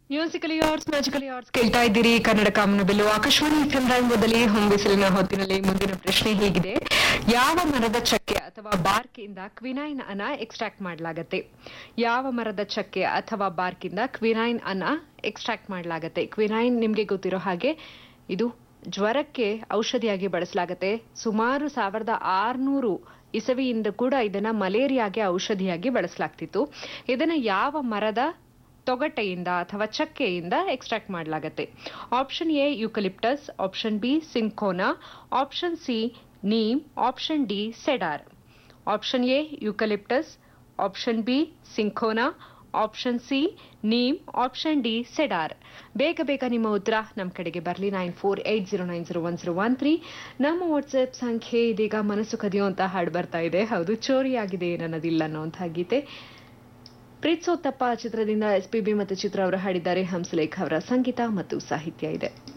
musically arts magically arts ಕೇಳ್ತಾ ಇದ್ದೀರಿ ಕನ್ನಡ ಕಾಮನ ಬೆಲ್ಲು ಆಕಾಶವಾಣಿ ಎಫ್ಎಂ ರಂಗದಲ್ಲಿ ಹೊಂಬಿಸಿಲಿನ ಹೊತ್ತಿನಲ್ಲಿ ಮುಂದಿನ ಪ್ರಶ್ನೆ ಹೀಗಿದೆ ಯಾವ ಮರದ ಚಕ್ಕೆ ಅಥವಾ ಬಾರ್ಕಿಂದ ಕ್ವಿನೈನ್ ಅನ್ನ ಎಕ್ಸ್ಟ್ರಾಕ್ಟ್ ಮಾಡಲಾಗತ್ತೆ ಯಾವ ಮರದ ಚಕ್ಕೆ ಅಥವಾ ಬಾರ್ಕಿಂದ ಕ್ವಿನೈನ್ ಅನ್ನ ಎಕ್ಸ್ಟ್ರಾಕ್ಟ್ ಮಾಡಲಾಗತ್ತೆ ಕ್ವಿನೈನ್ ನಿಮ್ಗೆ ಗೊತ್ತಿರೋ ಹಾಗೆ ಇದು ಜ್ವರಕ್ಕೆ ಔಷಧಿಯಾಗಿ ಬಳಸಲಾಗತ್ತೆ ಸುಮಾರು ಸಾವಿರದ ಆರ್ನೂರು ಇಸವಿಯಿಂದ ಕೂಡ ಇದನ್ನ ಮಲೇರಿಯಾಗೆ ಔಷಧಿಯಾಗಿ ಬಳಸಲಾಗ್ತಿತ್ತು ಇದನ್ನ ಯಾವ ಮರದ ತೊಗಟೆಯಿಂದ ಅಥವಾ ಚಕ್ಕೆಯಿಂದ ಎಕ್ಸ್ಟ್ರಾಕ್ಟ್ ಮಾಡಲಾಗತ್ತೆ option A eucalyptus option B cinchona option C neem option D cedar option A eucalyptus option B cinchona option C neem option D cedar ಬೇಗ ಬೇಗ ನಿಮ್ಮ ಉತ್ತರ ನಮ್ಮ ಕಡೆಗೆ ಬರಲಿ nine four eight zero nine zero one zero one three ನಮ್ಮ WhatsApp ಸಂಖ್ಯೆ ಇದೀಗ ಮನಸ್ಸು ಕದಿಯುವಂತ ಹಾಡು ಬರ್ತಾ ಇದೆ ಹೌದು ಚೋರಿಯಾಗಿದೆ ನನ್ನದಿಲ್ಲ ಅನ್ನೋಂಥ ಗೀತೆ ಪ್ರೀತ್ಸೋತ್ತಪ್ಪ ಚಿತ್ರದಿಂದ ಎಸ್ ಪಿ ಬಿ ಮತ್ತು ಚಿತ್ರ ಅವರು ಹಾಡಿದ್ದಾರೆ ಹಂಸಲೇಖ್ ಅವರ ಸಂಗೀತ ಮತ್ತು ಸಾಹಿತ್ಯ ಇದೆ